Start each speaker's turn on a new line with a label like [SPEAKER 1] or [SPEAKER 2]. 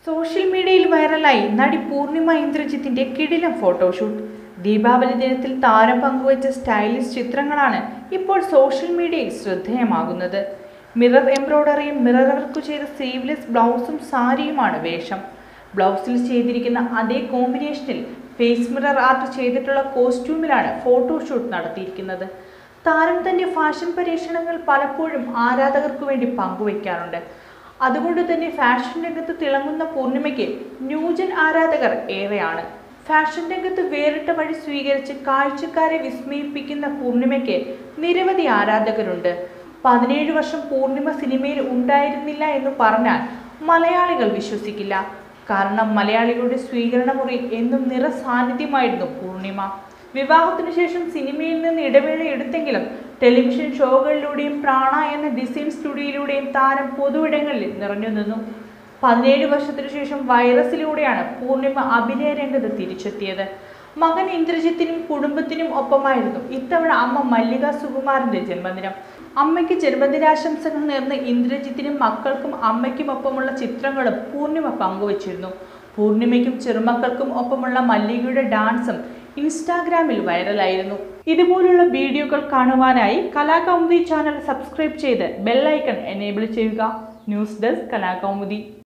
[SPEAKER 1] social മീഡിയയിൽ വൈറലായി നടി പൂർണിമ ഇന്ദ്രജിത്തിന്റെ കിടിലം ഫോട്ടോഷൂട്ട് ദീപാവലി ദിനത്തിൽ താരം പങ്കുവച്ച സ്റ്റൈലിഷ് ചിത്രങ്ങളാണ് ഇപ്പോൾ സോഷ്യൽ മീഡിയയിൽ ശ്രദ്ധേയമാകുന്നത് മിറർ എംബ്രോയ്ഡറിയും മിറർ വർക്ക് ചെയ്ത സീവ്ലെസ് ബ്ലൗസും സാരിയുമാണ് വേഷം ബ്ലൗസിൽ ചെയ്തിരിക്കുന്ന അതേ കോമ്പിനേഷനിൽ ഫേസ് മിറർ ആർട്ട് ചെയ്തിട്ടുള്ള കോസ്റ്റ്യൂമിലാണ് ഫോട്ടോഷൂട്ട് നടത്തിയിരിക്കുന്നത് താരം തന്റെ ഫാഷൻ പരീക്ഷണങ്ങൾ പലപ്പോഴും ആരാധകർക്ക് വേണ്ടി പങ്കുവയ്ക്കാറുണ്ട് അതുകൊണ്ട് തന്നെ ഫാഷൻ രംഗത്ത് തിളങ്ങുന്ന പൂർണിമയ്ക്ക് ന്യൂജൻ ആരാധകർ ഏറെയാണ് ഫാഷൻ രംഗത്ത് വേറിട്ട വഴി സ്വീകരിച്ച് കാഴ്ചക്കാരെ വിസ്മയിപ്പിക്കുന്ന പൂർണിമയ്ക്ക് നിരവധി ആരാധകരുണ്ട് പതിനേഴ് വർഷം പൂർണിമ സിനിമയിൽ ഉണ്ടായിരുന്നില്ല എന്ന് പറഞ്ഞാൽ മലയാളികൾ വിശ്വസിക്കില്ല കാരണം മലയാളികളുടെ സ്വീകരണ മുറി എന്നും നിറസാന്നിധ്യമായിരുന്നു പൂർണിമ വിവാഹത്തിനു ശേഷം സിനിമയിൽ നിന്ന് ഇടവേള എടുത്തെങ്കിലും ടെലിവിഷൻ ഷോകളിലൂടെയും പ്രാണ എന്ന ഡിസൈൻ സ്റ്റുഡിയോയിലൂടെയും താരം പൊതുവിടങ്ങളിൽ നിറഞ്ഞു നിന്നു പതിനേഴ് വർഷത്തിനു ശേഷം വൈറസിലൂടെയാണ് പൂർണിമ അഭിനയ രംഗത്ത് തിരിച്ചെത്തിയത് മകൻ ഇന്ദ്രജിത്തിനും കുടുംബത്തിനും ഒപ്പമായിരുന്നു ഇത്തവണ അമ്മ മല്ലിക സുകുമാരന്റെ ജന്മദിനം അമ്മയ്ക്ക് ജന്മദിനാശംസകൾ നേർന്ന് ഇന്ദ്രജിത്തിനും മക്കൾക്കും അമ്മയ്ക്കും ഒപ്പമുള്ള ചിത്രങ്ങളും പൂർണിമ പങ്കുവച്ചിരുന്നു പൂർണിമയ്ക്കും ചെറുമക്കൾക്കും ഒപ്പമുള്ള മല്ലികയുടെ ഡാൻസും ഇൻസ്റ്റാഗ്രാമിൽ വൈറലായിരുന്നു ഇതുപോലുള്ള വീഡിയോകൾ കാണുവാനായി കലാകൗമുദി ചാനൽ സബ്സ്ക്രൈബ് ചെയ്ത് ബെല്ലൈക്കൺ എനേബിൾ ചെയ്യുക ന്യൂസ് ഡെസ്ക് കലാകൗമുദി